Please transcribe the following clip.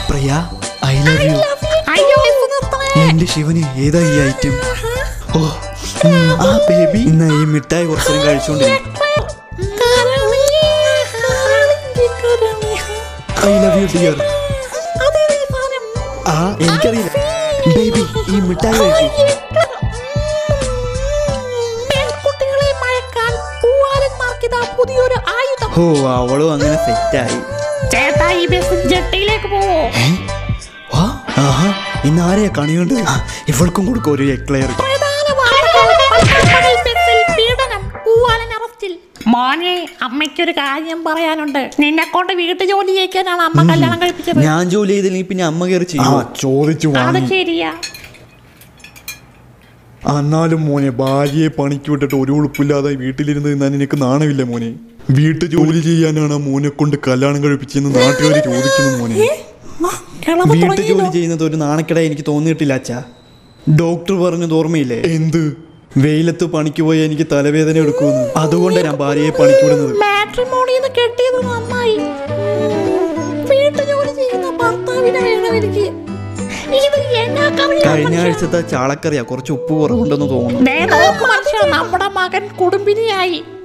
Priya I love U അയ്യോ നിർത്തണേ. എന്റെ ശിവന് ഏതാ ഈ ഐറ്റം ഓ ഉം, ആ ബേബി ഇന്ന ഈ മിഠായി കുറച്ചേരം കഴിച്ചോണ്ടിരിക്കും കരളി, കരളിന്റെ കരളി. ഐ ലവ് യു ഡിയർ അതേ ഈ സാധനം. ആ എനിക്കറിയില്ല ബേബി ഈ മിഠായി കഴിക്കും പെൺകുട്ടികളെ മയക്കാൻ പൂവാലന്മാർക്കിതാ പുതിയൊരു ആയുധം ഓ അവളും അങ്ങനെ സെറ്റായി ചേട്ടാ ഈ ബസ് ജട്ടിയിലേക്ക് പോവോ വാ, ആഹാ ഇന്ന് ആരെയാ കണിയുണ്ട് ആ, ഇവൾക്കും കൊടുക്കും ഒരു എക്ലെയർ പ്രധാന വാർത്തകൾ പട്ടാപ്പകൽ ബസ്സിൽ പീഡനം പൂവാലൻ അറസ്റ്റിൽ മോനെ അമ്മയ്ക്കൊരു കാര്യം പറയാനുണ്ട് നിന്നെ കൊണ്ട് വീട്ടു ജോലി ചെയ്യിക്കാനാണ് അമ്മ കല്യാണം കഴിപ്പിച്ചത് ഞാൻ ജോലി ചെയ്തില്ലെങ്കിൽ പിന്നെ അമ്മ കയറി ആ ചെയ്യും ചോദിച്ചു അത് വാങ്ങി ശരിയാ എന്നാലും മോനെ ഭാര്യയെ പണിക്ക് വിട്ടിട്ട് ഒരു ഉളുപ്പില്ലാതെ വീട്ടിലിരുന്ന് നിന്നാൽ നിനക്ക് നാണമില്ല മോനെ വീട്ടു ജോലി ചെയ്യാനാണ് ആ മോനെ കൊണ്ട് കല്യാണം കഴിപ്പിച്ചെന്ന് നാട്ടുകാർ ചോദിക്കുന്നു മോനെ കിളവ് വീട്ടു തുടങ്ങിയല്ലോ. ജോലി ചെയ്യുന്നത് ഒരു നാണക്കെട എനിക്ക് തോന്നിയിട്ടില്ല അച്ഛാ ഡോക്ടർ പറഞ്ഞത് ഓർമ്മയില്ലേ എന്ത് വെയിലത്ത് പണിക്ക് പോയി എനിക്ക് തലവേദന എടുക്കുമെന്ന് അതുകൊണ്ട് ഞാൻ ഭാര്യയെ പണിക്ക് വിടുന്നത് മാട്രിമോണിന്ന് കെട്ടിയത് നന്നായി വീട്ടു ജോലി ചെയ്യുന്ന ഭർത്താവിനെ വേണം എനിക്ക് ഇത് എന്നാ കറിയാ കഴിഞ്ഞ മനുഷ്യ? ആഴ്ചത്തെ ചാളക്കറിയാ കുറച്ച് ഉപ്പ് കുറവുണ്ടെന്ന് തോന്നുന്നു ദേ നോക്ക് മനുഷ്യ നമ്മുടെ മകൻ കുടുംബിനിയായി